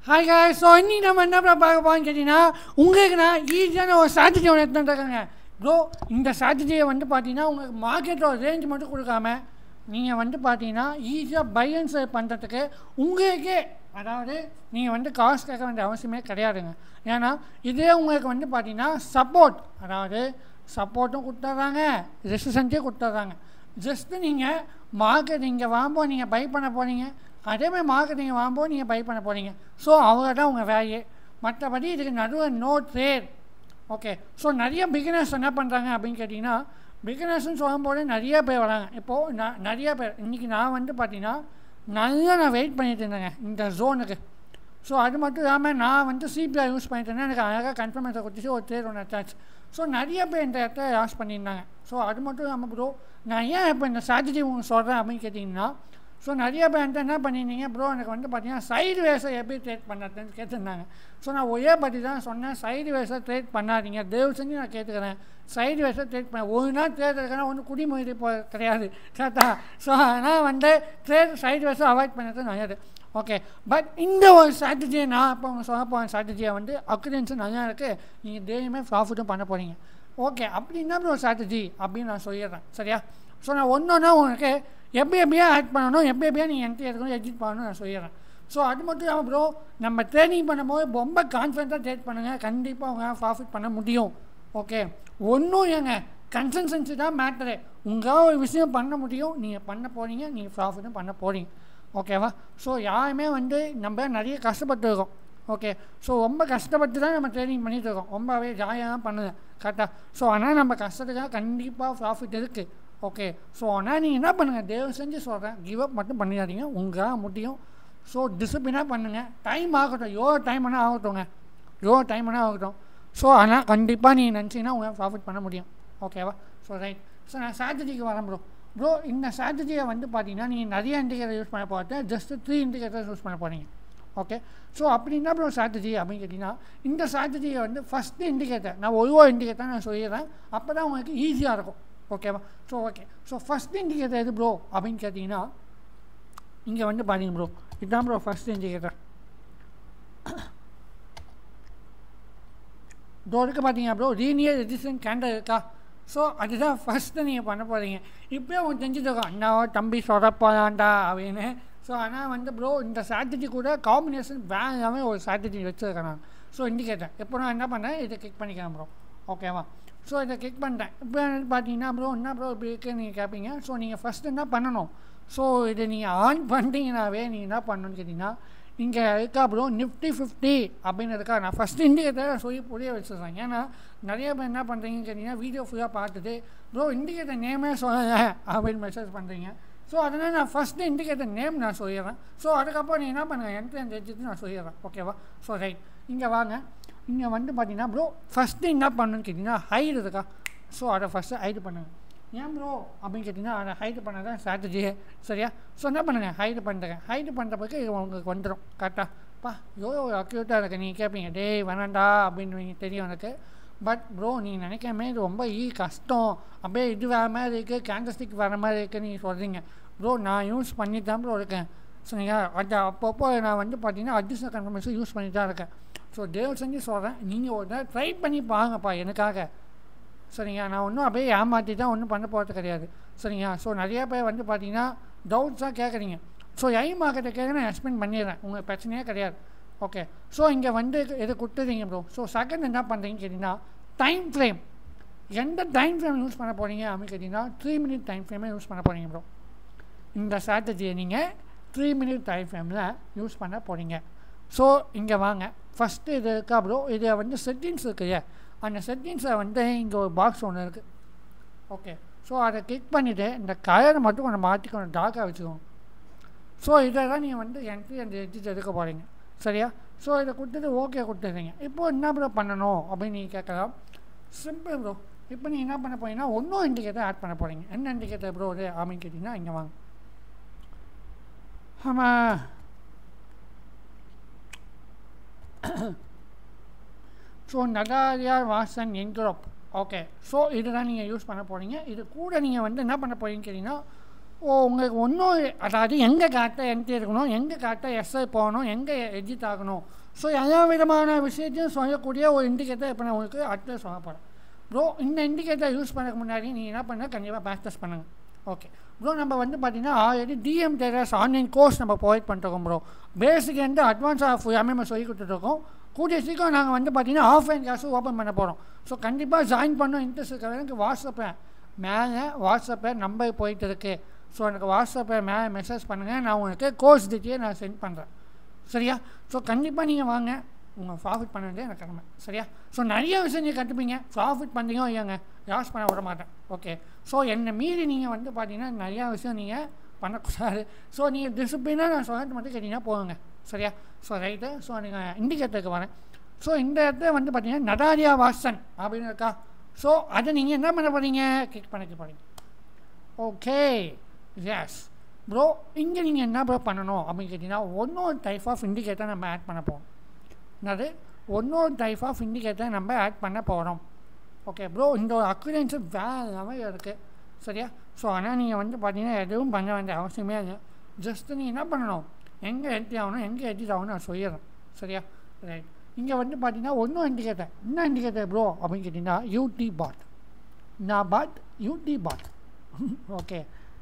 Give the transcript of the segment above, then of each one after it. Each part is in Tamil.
ஹாய் காய் ஸோ இன்னைக்கு நம்ம என்ன ப்ரோ பார்க்க போகிறோம்னு கேட்டிங்கன்னா உங்களுக்கு நான் ஈஸியான ஒரு ஸ்ட்ராட்டஜி ஒன்று எடுத்துகிட்டு இருக்காங்க ப்ரோ இந்த ஸ்ட்ராட்டஜியை வந்து பார்த்தீங்கன்னா உங்களுக்கு மார்க்கெட்டோட ரேஞ்ச் மட்டும் கொடுக்காம நீங்கள் வந்து பார்த்தீங்கன்னா ஈஸியாக பை அண்ட் சேல் பண்ணுறதுக்கு உங்களுக்கே அதாவது நீங்கள் வந்து காசு கேட்க வேண்டிய அவசியமே கிடையாதுங்க ஏன்னா இதே உங்களுக்கு வந்து பார்த்தீங்கன்னா சப்போர்ட் அதாவது சப்போர்ட்டும் கொடுத்துட்றாங்க ரெசிஸ்டன்ஸே கொடுத்துட்றாங்க ஜஸ்ட்டு நீங்கள் மார்க்கெட் இங்கே வாங்கும்போது நீங்கள் பை பண்ண போகிறீங்க அதேமாதிரி மார்க்கெட் நீங்கள் வாங்கும்போது நீங்கள் பை பண்ண போகிறீங்க ஸோ அவங்க தான் உங்கள் வேலையே மற்றபடி இதுக்கு நடுவில் நோ ட்ரேட் ஓகே ஸோ நிறைய பிகினர்ஸ் என்ன பண்ணுறாங்க அப்படின்னு கேட்டிங்கன்னா பிகினர்ஸ்னு சொல்லும்போது நிறைய பேர் வராங்க இப்போது நான் நிறைய பேர் இன்றைக்கி நான் வந்து பார்த்தீங்கன்னா நல்லா நான் வெயிட் பண்ணிட்டு இருந்தேங்க இந்த ஜோனுக்கு ஸோ அது மட்டும் இல்லாமல் நான் வந்து சிபிஐ யூஸ் பண்ணிட்டு இருந்தேன் எனக்கு அழகாக கன்ஃபர்மேஷன் கொடுத்துச்சு ஒரு ட்ரேட் ஒன்று அட்டாச் ஸோ நிறைய பேர் இந்த இடத்த லாஸ் பண்ணியிருந்தாங்க ஸோ அது மட்டும் இல்லாமல் ப்ரோ நான் ஏன் இப்போ இந்த ஸ்ட்ராட்டஜி உங்களுக்கு சொல்கிறேன் அப்படின்னு கேட்டிங்கன்னா ஸோ நிறைய பேர் வந்து என்ன பண்ணியிருந்தீங்க ப்ரோ எனக்கு வந்து பார்த்தீங்கன்னா சைடு வேஸை எப்படி ட்ரேட் பண்ணுறதுன்னு கேட்டிருந்தாங்க ஸோ நான் ஒரே பற்றி தான் சொன்னேன் சைடு வேஸை ட்ரேட் பண்ணாதீங்க தயவு செஞ்சு நான் கேட்டுக்கிறேன் சைடு வேஸை ட்ரேட் பண்ண ஒரு நாள் ட்ரேட் இருக்குன்னா ஒன்றும் குடிமொழி போ கிடையாது கரெக்டா ஸோ அதனால் வந்து ட்ரேட் சைடு வேஸை அவாய்ட் பண்ணுறது நல்லது ஓகே பட் இந்த ஒரு ஸ்ட்ராட்டஜியை நான் இப்போ உங்கள் சொல்ல போகிற ஸ்ட்ராட்டஜியை வந்து அக்ரிடன்ஸும் நல்லா இருக்குது நீங்கள் டெய்லியுமே ப்ராஃபிட்டும் பண்ண போகிறீங்க ஓகே அப்படின்னா ஒரு ஸ்ட்ராட்டஜி அப்படின்னு நான் சொல்லிடுறேன் சரியா ஸோ நான் ஒன்று ஒன்றா உங்களுக்கு எப்படி எப்படியா ஆட் பண்ணணும் எப்படி எப்படியா நீங்கள் என்ட்ரி எடுக்கணும் எடிட் பண்ணணும் நான் சொல்லிடுறேன் ஸோ அது மட்டும் இல்லாமல் ப்ரோ நம்ம ட்ரைனிங் பண்ணும்போது ரொம்ப கான்ஃபிடண்ட்டாக ட்ரேட் பண்ணுங்கள் கண்டிப்பாக உங்களால் ப்ராஃபிட் பண்ண முடியும் ஓகே ஒன்றும் ஏங்க கன்சன்சன்சி தான் மேட்டரு உங்களால் ஒரு விஷயம் பண்ண முடியும் நீங்கள் பண்ண போகிறீங்க நீங்கள் ப்ராஃபிட்டும் பண்ண போகிறீங்க ஓகேவா ஸோ யாருமே வந்து நம்ம நிறைய கஷ்டப்பட்டு இருக்கோம் ஓகே ஸோ ரொம்ப கஷ்டப்பட்டு தான் நம்ம ட்ரைனிங் பண்ணிட்டு இருக்கோம் ரொம்பவே ஜாலியாக தான் பண்ணுங்க கரெக்டாக ஸோ ஆனால் நம்ம கஷ்டத்துக்காக கண்டிப்பாக ப்ராஃபிட் இருக்குது ஓகே ஸோ ஆனால் நீங்கள் என்ன பண்ணுங்கள் தயவு செஞ்சு சொல்கிறேன் கிவ் அப் மட்டும் பண்ணிடாதீங்க உங்களால் முடியும் ஸோ டிசிப்ளினாக பண்ணுங்கள் டைம் ஆகட்டும் எவ்வளோ டைம் வேணால் ஆகட்டும்ங்க எவ்வளோ டைம் வேணால் ஆகட்டும் ஸோ ஆனால் கண்டிப்பாக நீங்கள் நினச்சிங்கன்னா உங்களால் ப்ராஃபிட் பண்ண முடியும் ஓகேவா ஸோ ரைட் ஸோ நான் ஸ்ட்ராட்டஜிக்கு வரேன் ப்ரோ ப்ரோ இந்த ஸ்ட்ராட்டஜியை வந்து பார்த்தீங்கன்னா நீங்கள் நிறைய இண்டிகேட்டர் யூஸ் பண்ண போகிறது ஜஸ்ட் த்ரீ இண்டிகேட்டர்ஸ் யூஸ் பண்ண போகிறீங்க ஓகே ஸோ அப்படின்னா ப்ரோ ஸ்ட்ராட்டஜி அப்படின்னு கேட்டிங்கன்னா இந்த ஸ்ட்ராட்டஜியை வந்து ஃபஸ்ட்டு இண்டிகேட்டர் நான் ஒரு ஒரு இண்டிகேட்டர் நான் சொல்லிடுறேன் அப்போ தான் உங்களுக்கு ஈஸியாக இருக்கும் ஓகேவா so okay so first indicator எது ப்ரோ அப்படின்னு கேட்டிங்கன்னா இங்கே வந்து பாருங்க ப்ரோ இதுதான் ப்ரோ ஃபஸ்ட் இண்டிகேட்டர் இதோ இருக்கு பார்த்தீங்க ப்ரோ ரீனியர் ரெஜிஸ்டன் கேண்டல் இருக்கா ஸோ அதுதான் ஃபஸ்ட்டு நீங்கள் பண்ண போகிறீங்க இப்போயே உங்களுக்கு தெரிஞ்சுருக்கோம் அண்ணாவோ தம்பி சொதப்பாதான்டா அப்படின்னு ஸோ ஆனால் வந்து ப்ரோ இந்த ஸ்ட்ராட்டஜி கூட காம்பினேஷன் வேகாமல் ஒரு ஸ்ட்ராட்டஜி வச்சுருக்கேன் நான் ஸோ இண்டிகேட்டர் இப்போ நான் என்ன பண்ணேன் இதை கிளிக் பண்ணிக்கிறேன் ப்ரோ ஓகேவா ஸோ இதை கிளிக் பண்ணிட்டேன் இப்போ பார்த்தீங்கன்னா ப்ரோ என்ன ப்ரோ இப்படி இருக்குன்னு நீங்கள் கேட்பீங்க ஸோ நீங்கள் ஃபஸ்ட்டு என்ன பண்ணணும் ஸோ இதை நீங்கள் ஆன் பண்ணிட்டீங்கனாவே நீங்கள் என்ன பண்ணணும்னு கேட்டிங்கன்னா இங்கே இருக்கா ப்ரோ நிஃப்டி ஃபிஃப்டி அப்படின்னு இருக்கா நான் ஃபஸ்ட்டு இண்டிகேட்டர் சொல்லி புரிய வச்சுருக்கேன் ஏன்னா நிறைய பேர் என்ன பண்ணுறீங்கன்னு கேட்டிங்கன்னா வீடியோ ஃபுல்லாக பார்த்துட்டு ப்ரோ இண்டிகேட்டர் நேமே சொல்லலை அப்படின்னு மெசேஜ் பண்ணுறீங்க ஸோ அதனால் நான் ஃபஸ்ட்டு இண்டிகேட்டர் நேம் நான் சொல்லிடுறேன் ஸோ அதுக்கப்புறம் நீங்கள் என்ன பண்ணுங்கள் என்ட்ரி அந்த எடுத்து நான் சொல்லிடுறேன் ஓகேவா ஸோ ரைட் இங்கே வாங்க இங்கே வந்து பார்த்தீங்கன்னா ப்ரோ ஃபஸ்ட்டு என்ன பண்ணணும்னு கேட்டிங்கன்னா ஹைடு இருக்கா ஸோ அதை ஃபஸ்ட்டு ஹைடு பண்ணுங்கள் ஏன் ப்ரோ அப்படின்னு கேட்டிங்கன்னா அதை ஹைடு பண்ண தான் ஸ்ட்ராட்டஜியே சரியா ஸோ என்ன பண்ணுங்கள் ஹைடு பண்ணுறேன் ஹைடு பண்ணுற பிறகு உங்களுக்கு வந்துடும் கரெக்டாக பா எவ்வளோ அக்யூட்டாக இருக்கு நீங்கள் கேட்பீங்க டேய் வேணாண்டா அப்படின்னு நீங்கள் தெரியும் எனக்கு பட் ப்ரோ நீங்கள் நினைக்காம இது ரொம்ப ஈ கஷ்டம் அப்படியே இது வேறு மாதிரி இருக்குது கேண்டஸ்டிக் வேறு மாதிரி இருக்குன்னு நீங்கள் சொல்கிறீங்க ப்ரோ நான் யூஸ் பண்ணி தான் ப்ரோ இருக்கேன் சரிங்களா அது அப்பப்போ நான் வந்து பார்த்தீங்கன்னா அடிஷனல் கன்ஃபர்மேஷன் யூஸ் பண்ணி தான் இருக்கேன் ஸோ தயவு செஞ்சு சொல்கிறேன் நீங்கள் ஒரு தடவை ட்ரை பண்ணி பாருங்கப்பா எனக்காக சரிங்களா நான் ஒன்றும் அப்படியே ஏமாற்றி தான் ஒன்றும் பண்ண போகிறது கிடையாது சரிங்களா ஸோ நிறைய பேர் வந்து பார்த்தீங்கன்னா டவுட்ஸாக கேட்குறீங்க ஸோ ஐ மார்க்கெட்டை கேட்க நான் எக்ஸ்பிளைன் பண்ணிடுறேன் உங்கள் பிரச்சனையே கிடையாது ஓகே ஸோ இங்கே வந்து எது கொடுத்துறீங்க ப்ரோ ஸோ செகண்ட் என்ன பண்ணுறீங்கன்னு கேட்டிங்கன்னா டைம் ஃப்ரேம் எந்த டைம் ஃப்ரேம் யூஸ் பண்ண போகிறீங்க அப்படின்னு கேட்டிங்கன்னா த்ரீ மினிட் டைம் ஃப்ரேமே யூஸ் பண்ண போகிறீங்க ப்ரோ இந்த ஸ்ட்ராட்டஜியை நீங்கள் த்ரீ மினிட் டைம் ஃப்ரேமில் யூஸ் பண்ண போகிறீங்க ஸோ இங்கே வாங்க ஃபஸ்ட்டு இது இருக்கா ப்ரோ இதில் வந்து செட்டிங்ஸ் இருக்குல்ல அந்த செட்டிங்ஸை வந்து இங்கே ஒரு பாக்ஸ் ஒன்று இருக்குது ஓகே ஸோ அதை கிளிக் பண்ணிவிட்டு இந்த கலரை மட்டும் கொஞ்சம் மாற்றி கொஞ்சம் டார்க்காக வச்சுக்கோங்க ஸோ இதை தான் நீங்கள் வந்து என்ட்ரி அந்த எடிட் எடுக்க போகிறீங்க சரியா ஸோ இதை கொடுத்துட்டு ஓகே கொடுத்துருங்க இப்போ என்ன ப்ரோ பண்ணணும் அப்படின்னு நீங்கள் கேட்கலாம் சிம்பிள் ப்ரோ இப்போ நீங்கள் என்ன பண்ண போறீங்கன்னா ஒன்றும் இண்டிகேட்டர் ஆட் பண்ண போகிறீங்க என்ன இண்டிகேட்டர் ப்ரோ அது அப்படின்னு கேட்டிங்கன்னா இங்கே வாங்க ஆமாம் ஸோ நகாரியார் வாசன் என்க்ரோப் ஓகே ஸோ இதுதான் நீங்கள் யூஸ் பண்ண போகிறீங்க இது கூட நீங்கள் வந்து என்ன பண்ண போகிறீங்கன்னு கேட்டிங்கன்னா ஓ உங்களுக்கு ஒன்றும் அதாவது எங்கே கரெக்டாக என்ட்ரி இருக்கணும் எங்கே கரெக்டாக எஸ்ஐ போகணும் எங்கே எக்ஸிட் ஆகணும் ஸோ எல்லா விதமான விஷயத்தையும் சொல்லக்கூடிய ஒரு இண்டிகேட்டர் இப்போ நான் உங்களுக்கு அடுத்து சொல்ல போகிறேன் ப்ரோ இந்த இண்டிகேட்டர் யூஸ் பண்ணக்கு முன்னாடி நீங்கள் என்ன பண்ண கண்டிப்பாக ப்ராக்டிஸ் பண்ணுங்கள் ஓகே ப்ரோ நம்ம வந்து பார்த்தீங்கன்னா ஆல்ரெடி டிஎம் டெரஸ் ஆன்லைன் கோர்ஸ் நம்ம ப்ரொவைட் பண்ணிருக்கோம் ப்ரோ பேசிக் வந்து அட்வான்ஸ் ஆஃப் எல்லாமே நம்ம சொல்லி கொடுத்துட்ருக்கோம் கூடிய சீக்கிரம் நாங்கள் வந்து பார்த்தீங்கன்னா ஆஃப்லைன் கிளாஸும் ஓப்பன் பண்ண போகிறோம் ஸோ கண்டிப்பாக ஜாயின் பண்ண இன்ட்ரெஸ்ட் இருக்கிறவங்க வாட்ஸ்அப்பில் மேலே வாட்ஸ்அப்பில் நம்பர் போயிட்டு இருக்கு ஸோ எனக்கு வாட்ஸ்அப்பில் மேலே மெசேஜ் பண்ணுங்கள் நான் உங்களுக்கு கோர்ஸ் டீட்டெயில் நான் சென்ட் பண்ணுறேன் சரியா ஸோ கண்டிப்பாக நீங்கள் வாங்க உங்கள் ப்ராஃபிட் பண்ண வேண்டிய எனக்கு கடமை சரியா ஸோ நிறைய விஷயம் நீங்கள் கற்றுப்பீங்க ப்ராஃபிட் பண்ணுறீங்க இல்லையாங்க லாஸ் பண்ண விட மாட்டேன் ஓகே ஸோ என்னை மீறி நீங்கள் வந்து பார்த்தீங்கன்னா நிறையா விஷயம் நீங்கள் பண்ணக்கூடாது ஸோ நீங்கள் டிசிப்ளினாக நான் சொல்லிட்டு மட்டும் கேட்டிங்கன்னா போகுங்க சரியா ஸோ ரைட்டு ஸோ நீங்கள் இண்டிகேட்டருக்கு வரேன் ஸோ இந்த இடத்துல வந்து பார்த்தீங்கன்னா நடாரியா வாசன் அப்படின்னு இருக்கா ஸோ அதை நீங்கள் என்ன பண்ண போகிறீங்க கிளிக் பண்ணிக்க போகிறீங்க ஓகே எஸ் ப்ரோ இங்கே நீங்கள் என்ன ப்ரோ பண்ணணும் அப்படின்னு கேட்டிங்கன்னா ஒன்னொரு டைப் ஆஃப் இண்டிகேட்டர் நம்ம ஆட் பண்ண போகிறோம் என்னது ஒன்னொரு டைப் ஆஃப் இண்டிகேட்டர் நம்ம ஆட் பண்ண போகிறோம் ஓகே ப்ரோ இந்த ஒரு அக்குரன்ஸு வேறு லெவல் இருக்குது சரியா ஸோ ஆனால் நீங்கள் வந்து பார்த்தீங்கன்னா எதுவும் பண்ண வேண்டிய அவசியமே இல்லை ஜஸ்ட்டு நீங்கள் என்ன பண்ணணும் எங்கே எட்டி ஆகணும் எங்கே எடிட் ஆகணும் நான் சொல்லிடுறேன் சரியா ரைட் இங்கே வந்து பார்த்தீங்கன்னா ஒன்றும் இண்டிகேட்டர் என்ன இண்டிகேட்டர் ப்ரோ அப்படின்னு கேட்டிங்கன்னா யூடி பாட் நான் பாட் யூடி பாட் ஓகே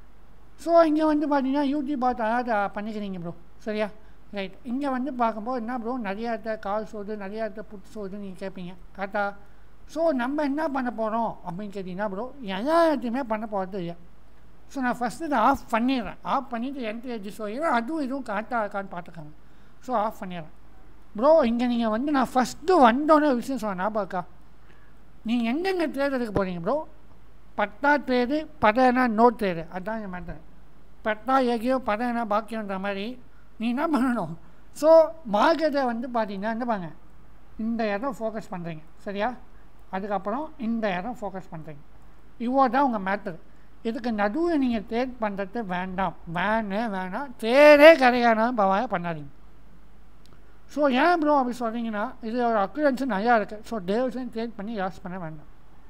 ஸோ இங்கே வந்து பார்த்தீங்கன்னா யூடியூப் பார்த்து அதாவது பண்ணிக்கிறீங்க ப்ரோ சரியா ரைட் இங்கே வந்து பார்க்கும்போது என்ன ப்ரோ நிறையா இடத்த கால் சோது நிறையா இடத்த புட்டு சோது நீங்கள் கேட்பீங்க கரெக்டாக ஸோ நம்ம என்ன பண்ண போகிறோம் அப்படின்னு கேட்டிங்கன்னா ப்ரோ எல்லா இடத்தையுமே பண்ண போகிறது இல்லை ஸோ நான் ஃபஸ்ட்டு இதை ஆஃப் பண்ணிடுறேன் ஆஃப் பண்ணிவிட்டு என்ட்ரி எஜி சொல்லிடுறேன் அதுவும் இதுவும் கரெக்டாக இருக்கான்னு பார்த்துக்கோங்க ஸோ ஆஃப் பண்ணிடுறேன் ப்ரோ இங்கே நீங்கள் வந்து நான் ஃபஸ்ட்டு வந்தோடனே விஷயம் சொன்னேன் ஞாபகம் இருக்கா நீங்கள் எங்கெங்கே ட்ரேட் எடுக்க போகிறீங்க ப்ரோ பட்டா ட்ரேடு பதனா நோட் ட்ரேடு அதுதான் என் மேட்டர் பட்டா ஏகியோ பதனா பாக்கியன்ற மாதிரி நீ என்ன பண்ணணும் ஸோ மார்க்கெட்டை வந்து பார்த்தீங்கன்னா என்ன பாருங்க இந்த இடம் ஃபோக்கஸ் பண்ணுறீங்க சரியா அதுக்கப்புறம் இந்த இடம் ஃபோக்கஸ் பண்ணுறீங்க இவ்வளோ தான் உங்கள் மேட்டர் இதுக்கு நடுவில் நீங்கள் ட்ரேட் பண்ணுறது வேண்டாம் வேணே வேணாம் ட்ரேடே கிடையாதுனாலும் பரவாயில்ல பண்ணாதீங்க ஸோ ஏன் ப்ரோ அப்படி சொல்கிறீங்கன்னா இது ஒரு அக்குரன்ஸு நிறையா இருக்குது ஸோ டேவ்ஸையும் ட்ரேட் பண்ணி லாஸ் பண்ண வேண்டாம்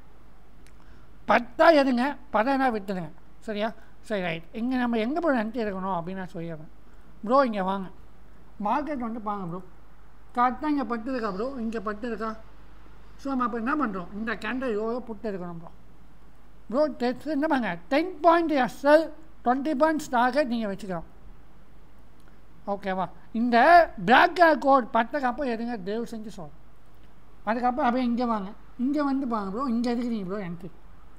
பத்தா எதுங்க பதனா விட்டுடுங்க சரியா சரி ரைட் இங்கே நம்ம எங்கே போய் நன்றி இருக்கணும் அப்படின்னு நான் சொல்லிடுறேன் ப்ரோ இங்கே வாங்க மார்க்கெட் வந்து பாருங்க ப்ரோ கரெக்டாக இங்கே பட்டு இருக்கா ப்ரோ இங்கே பட்டு இருக்கா ஸோ நம்ம அப்போ என்ன பண்ணுறோம் இந்த கேண்டல் எவ்வளோ புட்டு இருக்கணும் ப்ரோ ப்ரோ டெஸ்ட் என்ன பாருங்க ten point SL twenty points target நீங்கள் வச்சுக்கலாம் ஓகேவா இந்த பிளாக் கோட் பட்டக்கப்புறம் எதுங்க தேவ் செஞ்சு சொல் அதுக்கப்புறம் அப்படியே இங்கே வாங்க இங்கே வந்து பாருங்க ப்ரோ இங்கே இருக்கிறீங்க ப்ரோ என்ட்ரி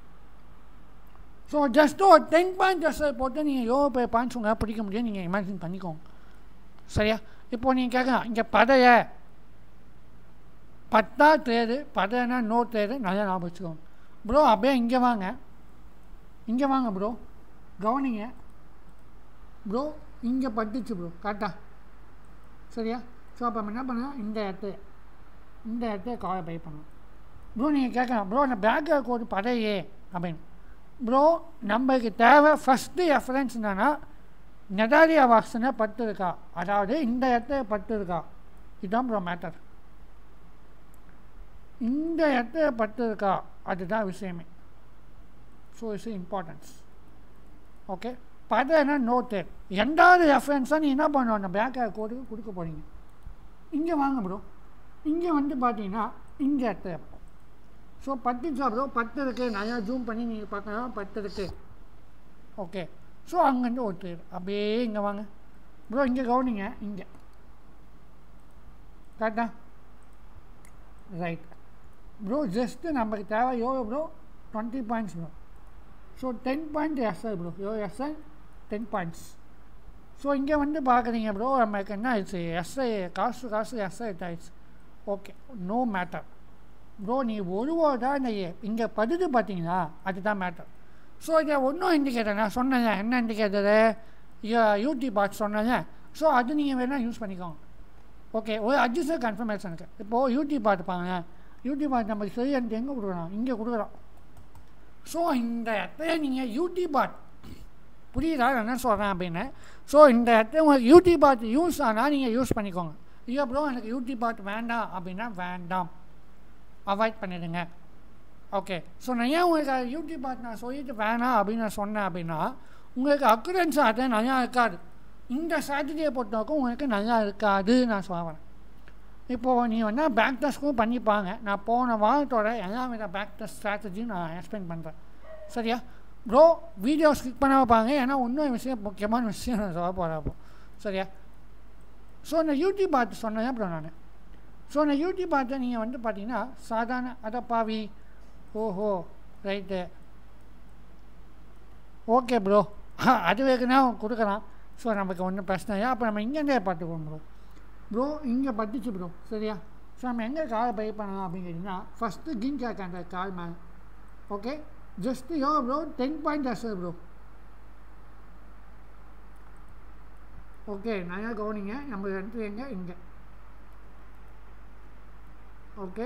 ஸோ ஜஸ்ட் ஒரு டென் பாயிண்ட் எஸ்எல் போட்டு நீங்கள் எவ்வளோ போய் பாயிண்ட்ஸ் உங்களால் பிடிக்க முடியும் நீங்கள் இமேஜின் பண்ணிக்கோங்க சரியா இப்போ நீங்கள் கேட்கலாம் இங்கே படைய பத்தா தேரு பதைனா நோ தேரு நல்லா ஞாபகம் வச்சுக்கோங்க ப்ரோ அப்படியே இங்கே வாங்க இங்கே வாங்க ப்ரோ கவனிங்க ப்ரோ இங்கே பட்டுச்சு ப்ரோ கரெக்டாக சரியா ஸோ அப்போ நம்ம என்ன பண்ணலாம் இந்த இடத்த இந்த இடத்த காலை பை பண்ணலாம் ப்ரோ நீங்கள் கேட்கலாம் ப்ரோ அந்த பேக் கோடு படையே அப்படின்னு ப்ரோ நம்மளுக்கு தேவை ஃபஸ்ட்டு ரெஃபரன்ஸ் என்னன்னா நெடாரியா வாசனை பட்டு இருக்கா அதாவது இந்த இடத்துல பட்டு இருக்கா இதுதான் ப்ரோ மேட்டர் இந்த இடத்துல பட்டு இருக்கா அதுதான் விஷயமே ஸோ இட்ஸ் இம்பார்ட்டன்ஸ் ஓகே பதனா நோட்டு ரெண்டாவது ரெஃபரன்ஸாக நீ என்ன பண்ணணும் அந்த பேக்கை கோடு கொடுக்க போகிறீங்க இங்கே வாங்க ப்ரோ இங்கே வந்து பார்த்தீங்கன்னா இந்த இடத்துல ஸோ பத்துச்சா ப்ரோ பத்து இருக்குது நிறையா ஜூம் பண்ணி நீங்கள் பார்க்கலாம் பத்து இருக்குது ஓகே ஸோ அங்கேருந்து ஒரு ட்ரேட் அப்படியே இங்கே வாங்க ப்ரோ இங்கே கவனிங்க இங்கே கரெக்டா ரைட் ப்ரோ ஜஸ்ட்டு நமக்கு தேவை எவ்வளோ bro twenty points bro so ten point SI bro எவ்வளோ எஸ்ஐ டென் பாயிண்ட்ஸ் ஸோ இங்கே வந்து பார்க்குறீங்க ப்ரோ நமக்கு என்ன ஆயிடுச்சு எஸ்ஐ காசு காசு எஸ்ஐ ஆயிடுச்சு ஓகே நோ மேட்டர் ப்ரோ நீ ஒரு தான் இந்த இங்கே படுது பார்த்தீங்களா அதுதான் மேட்டர் ஸோ இதை ஒன்றும் இண்டிகேட்டர் நான் சொன்னேன் என்ன இண்டிகேட்டரு யூடியூப் பார்த்து சொன்னேன் ஸோ அது நீங்கள் வேணால் யூஸ் பண்ணிக்கோங்க ஓகே ஒரு அட்ஜஸ்டர் கன்ஃபர்மேஷனுக்கு இப்போது யூடியூப் பார்த்துப்பாங்க யூடியூப் பார்த்து நமக்கு சரி எனக்கு எங்கே கொடுக்குறோம் இங்கே கொடுக்குறோம் ஸோ இந்த இடத்துல நீங்கள் யூடியூப் பார்ட் புரியுதா நான் என்ன சொல்கிறேன் அப்படின்னு ஸோ இந்த இடத்துல உங்களுக்கு யூடியூப் பார்த்து யூஸ் ஆனால் நீங்கள் யூஸ் பண்ணிக்கோங்க ஐயோ ப்ரோ எனக்கு யூடியூப் பார்ட் வேண்டாம் அப்படின்னா வேண்டாம் அவாய்ட் பண்ணிடுங்க ஓகே ஸோ நான் ஏன் உங்களுக்கு யூடியூப் பார்த்து நான் சொல்லிட்டு வேணாம் அப்படின்னு நான் சொன்னேன் அப்படின்னா உங்களுக்கு அக்குரன்ஸ் ஆட்ட நல்லா இருக்காது இந்த ஸ்ட்ராட்டஜியை பொறுத்தவரைக்கும் உங்களுக்கு நல்லா இருக்காது நான் சொல்ல இப்போது நீ வந்து பேக் டெஸ்ட்டும் பண்ணிப்பாங்க நான் போன வாரத்தோட எல்லா வித பேக் டெஸ்ட் ஸ்ட்ராட்டஜியும் நான் எக்ஸ்பிளைன் பண்ணுறேன் சரியா ப்ரோ வீடியோ ஸ்கிப் பண்ண வைப்பாங்க ஏன்னா இன்னும் விஷயம் முக்கியமான விஷயம் நான் சொல்ல போகிறப்போ சரியா ஸோ இந்த யூடியூப் பார்த்து சொன்னேன் அப்புறம் நான் ஸோ இந்த யூடியூப் பார்த்து நீங்கள் வந்து பார்த்தீங்கன்னா சாதாரண அடப்பாவி ஓஹோ ரைட்டு ஓகே ப்ரோ அது வேணுன்னா கொடுக்கலாம் ஸோ நமக்கு ஒன்றும் பிரச்சனை இல்லை அப்போ நம்ம இங்கேருந்தே பார்த்துக்குவோம் ப்ரோ ப்ரோ இங்கே பட்டுச்சு ப்ரோ சரியா ஸோ நம்ம எங்கே காரை பை பண்ணலாம் அப்படின்னு கேட்டிங்கன்னா ஃபஸ்ட்டு கிங் கேக் அந்த கார் மேலே ஓகே ஜஸ்ட்டு எவ்வளோ ப்ரோ டென் பாயிண்ட் அசர் ப்ரோ ஓகே நல்லா கவனிங்க நம்ம என்ட்ரி எங்கே இங்கே ஓகே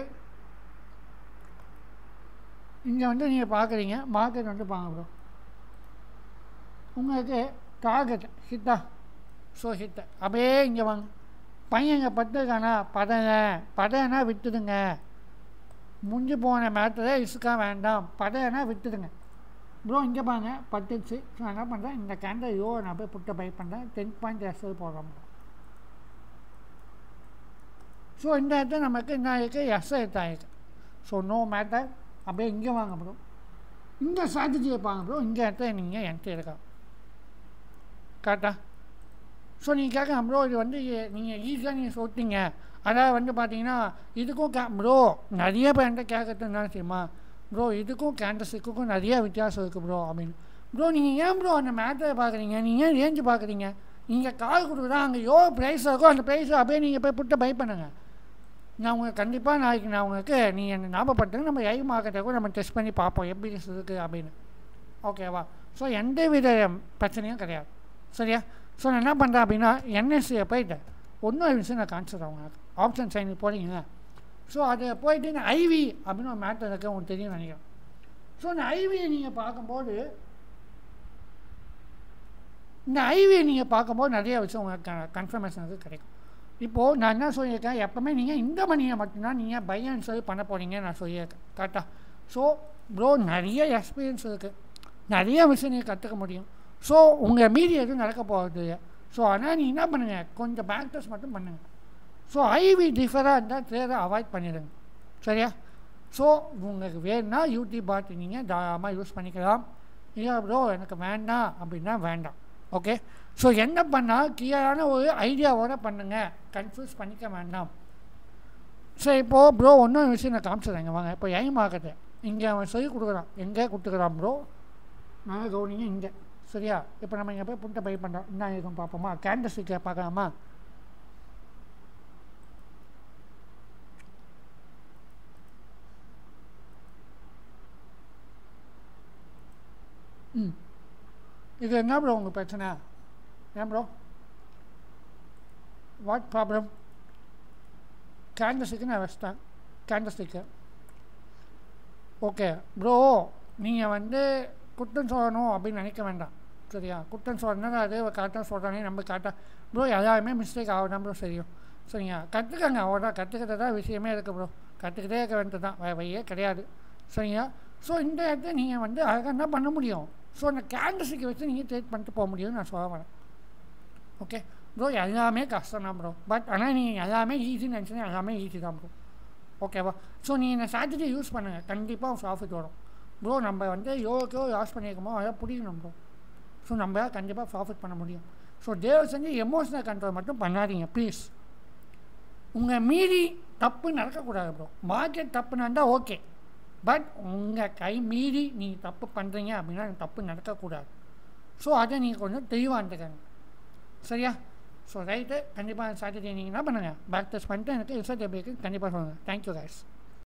இங்கே வந்து நீங்கள் பார்க்குறீங்க மார்க்கெட் வந்து பாருங்க ப்ரோ உங்களுக்கு டார்கெட் ஹிட்டா ஸோ ஹிட்டு அப்படியே இங்கே வாங்க பையங்க பத்துக்கானா படையை படையனா விட்டுடுங்க முடிஞ்சு போன மேட்டரை இசுக்கா வேண்டாம் படையனா விட்டுடுங்க ப்ரோ இங்கே பாருங்க பட்டுச்சு ஸோ என்ன பண்ணுறேன் இந்த கேண்டல் யோ நான் போய் புட்டை பை பண்ணுறேன் டென் பாயிண்ட் எஸ்எல் போடுறோம் ஸோ இந்த இடத்துல நமக்கு என்ன இருக்குது எஸ்எல் ஆயிருக்கு ஸோ நோ மேட்டர் அப்படியே இங்கே வாங்க ப்ரோ இந்த ஸ்ட்ராட்டஜியை பாருங்க ப்ரோ இங்கே இடத்துல நீங்கள் என்ட்ரி எடுக்கலாம் கரெக்டா ஸோ நீங்கள் கேட்கலாம் ப்ரோ இது வந்து நீங்கள் ஈஸியாக நீங்கள் சொல்லிட்டீங்க அதாவது வந்து பார்த்தீங்கன்னா இதுக்கும் கே ப்ரோ நிறைய பேர் என்கிட்ட கேட்கறது என்ன தெரியுமா ப்ரோ இதுக்கும் கேண்டஸுக்கும் நிறைய வித்தியாசம் இருக்குது ப்ரோ அப்படின்னு ப்ரோ நீங்கள் ஏன் ப்ரோ அந்த மேட்டரை பார்க்குறீங்க நீங்கள் ஏன் ரேஞ்சு பார்க்குறீங்க நீங்கள் கால் கொடுக்குறா அங்கே எவ்வளோ ப்ரைஸ் இருக்கோ அந்த ப்ரைஸை அப்படியே நீங்கள் போய் புட்டை பை பண்ணுங்கள் நான் உங்களுக்கு கண்டிப்பாக நாளைக்கு நான் உங்களுக்கு நீங்கள் என்ன ஞாபகப்படுத்துங்க நம்ம ஐ மார்க்கெட்டை கூட நம்ம டெஸ்ட் பண்ணி பார்ப்போம் எப்படி இருக்குது அப்படின்னு ஓகேவா ஸோ எந்த வித பிரச்சனையும் கிடையாது சரியா ஸோ நான் என்ன பண்ணுறேன் அப்படின்னா என்எஸ்சியை போயிட்டு ஒன்றும் விஷயம் நான் காமிச்சிடுறேன் உங்களுக்கு ஆப்ஷன் சைன் போகிறீங்க ஸோ அதை போயிட்டு இந்த ஐவி அப்படின்னு ஒரு மேட்டர் இருக்க உங்களுக்கு தெரியும் நினைக்கிறேன் ஸோ இந்த ஐவியை நீங்கள் பார்க்கும்போது இந்த ஐவியை நீங்கள் பார்க்கும்போது நிறைய விஷயம் உங்களுக்கு கன்ஃபர்மேஷன் கிடைக்கும் இப்போது நான் என்ன சொல்லியிருக்கேன் எப்போவுமே நீங்கள் இந்த மணியை மட்டும்தான் நீங்கள் பை அண்ட் செல் பண்ண போகிறீங்க நான் சொல்லியிருக்கேன் கரெக்டாக ஸோ ப்ரோ நிறைய எக்ஸ்பீரியன்ஸ் இருக்குது நிறைய விஷயம் நீங்கள் கற்றுக்க முடியும் ஸோ உங்கள் மீறி எதுவும் நடக்க போகிறது ஸோ ஆனால் நீ என்ன பண்ணுங்கள் கொஞ்சம் பேக் டெஸ்ட் மட்டும் பண்ணுங்கள் ஸோ ஐவி டிஃபராக இருந்தால் ட்ரேடை அவாய்ட் பண்ணிடுங்க சரியா ஸோ உங்களுக்கு வேணும்னா யூடியூப் பார்த்து நீங்கள் தாராளமாக யூஸ் பண்ணிக்கலாம் இல்லை ப்ரோ எனக்கு வேண்டாம் அப்படின்னா வேண்டாம் ஓகே ஸோ என்ன பண்ணால் கிளியரான ஒரு ஐடியாவோடு பண்ணுங்கள் கன்ஃபியூஸ் பண்ணிக்க வேண்டாம் ஸோ இப்போது ப்ரோ ஒன்றும் விஷயம் நான் காமிச்சிடுறேங்க வாங்க இப்போ ஐ மார்க்கெட்டு இங்கே அவன் சொல்லி கொடுக்குறான் எங்கே கொடுத்துக்கிறான் ப்ரோ நான் கவனிங்க இங்கே சரியா இப்போ நம்ம இங்கே போய் புட்டை பை பண்ணுறோம் என்ன இருக்கும் பார்ப்போமா கேண்டஸ்டிக்கை பார்க்கலாமா ம் இது என்ன ப்ரோ உங்கள் பிரச்சனை ஏன் ப்ரோ வாட் ப்ராப்ளம் கேண்டஸ்டிக்கு நான் வச்சிட்டேன் கேண்டஸ்டிக்கு ஓகே ப்ரோ நீங்கள் வந்து குற்றம் சொல்லணும் அப்படின்னு நினைக்க வேண்டாம் சரியா குற்றம் சொல்லணும் அது கரெக்டாக சொல்கிறானே நம்ம கரெக்டாக ப்ரோ எல்லாருமே மிஸ்டேக் ஆகணும் ப்ரோ சரியும் சரிங்க கற்றுக்கங்க அவ்வளோதான் கற்றுக்கிறது தான் விஷயமே இருக்குது ப்ரோ கற்றுக்கிட்டே இருக்க வேண்டியது தான் வேறு வழியே கிடையாது சரிங்களா ஸோ இந்த இடத்துல நீங்கள் வந்து அழகாக என்ன பண்ண முடியும் ஸோ அந்த கேண்டஸுக்கு வச்சு நீங்கள் ட்ரேட் பண்ணிட்டு போக முடியும்னு நான் சொல்ல வரேன் ஓகே ப்ரோ எல்லாமே கஷ்டம் தான் ப்ரோ பட் ஆனால் நீங்கள் எல்லாமே ஈஸின்னு நினச்சினா எல்லாமே ஈஸி தான் ப்ரோ ஓகேவா ஸோ நீங்கள் இந்த ஸ்ட்ராட்டஜி யூஸ் பண்ணுங்கள் கண்டிப்பாக ப்ராஃபிட் வரும் ப்ரோ நம்ம வந்து எவ்வளோக்கோ லாஸ் பண்ணியிருக்கோமோ அதை பிடிக்கணும் ப்ரோ ஸோ நம்ம கண்டிப்பாக ப்ராஃபிட் பண்ண முடியும் ஸோ தேவை செஞ்சு எமோஷனல் கண்ட்ரோல் மட்டும் பண்ணாதீங்க ப்ளீஸ் உங்கள் மீறி தப்பு நடக்கக்கூடாது ப்ரோ மார்க்கெட் தப்பு நடந்தால் ஓகே பட் உங்கள் கை மீறி நீங்கள் தப்பு பண்ணுறீங்க அப்படின்னா தப்பு நடக்கக்கூடாது ஸோ அதை நீங்கள் கொஞ்சம் தெளிவாக இருந்துக்கங்க சரியா ஸோ ரைட்டு கண்டிப்பாக சாட்டர்டே நீங்கள் என்ன பண்ணுங்கள் பேக் டெஸ்ட் பண்ணிட்டு எனக்கு ரிசல்ட் எப்படி இருக்குது கண்டிப்பாக சொல்லுங்கள் தேங்க்யூ கைஸ்